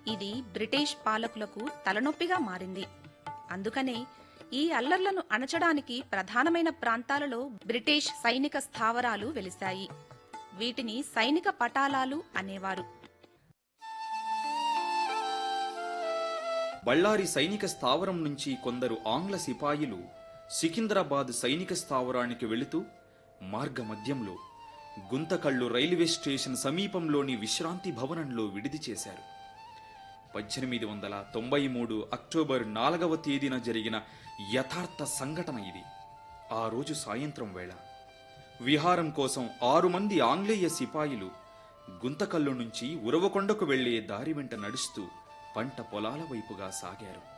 ఇది బ్రిటిష్ పాలకులకు తలనొప్పిగా మారింది అందుకనే ఈ అల్లర్లను అణచడానికి ప్రధానమైన ప్రాంతాలలో బ్రిటిష్ సైనిక స్థావరాలు వెలిశాయి వీటిని సైనిక పటాలాలు అనేవారు బళ్ళారి సైనిక స్థావరం నుంచి కొందరు ఆంగ్ల సిపాయిలు సికింద్రాబాద్ సైనిక స్థావరానికి వెళుతూ మార్గమధ్యంలో గుంతకళ్ళు రైల్వే స్టేషన్ సమీపంలోని విశ్రాంతి భవనంలో విడిది చేశారు పద్దెనిమిది వందల తొంభై మూడు అక్టోబర్ నాలుగవ తేదీన జరిగిన యథార్థ సంఘటన ఇది ఆ రోజు సాయంత్రం వేళ విహారం కోసం ఆరు మంది ఆంగ్లేయ సిపాయిలు గుంతకల్లు నుంచి ఉరవకొండకు వెళ్లే దారి వెంట నడుస్తూ పంట పొలాల వైపుగా సాగారు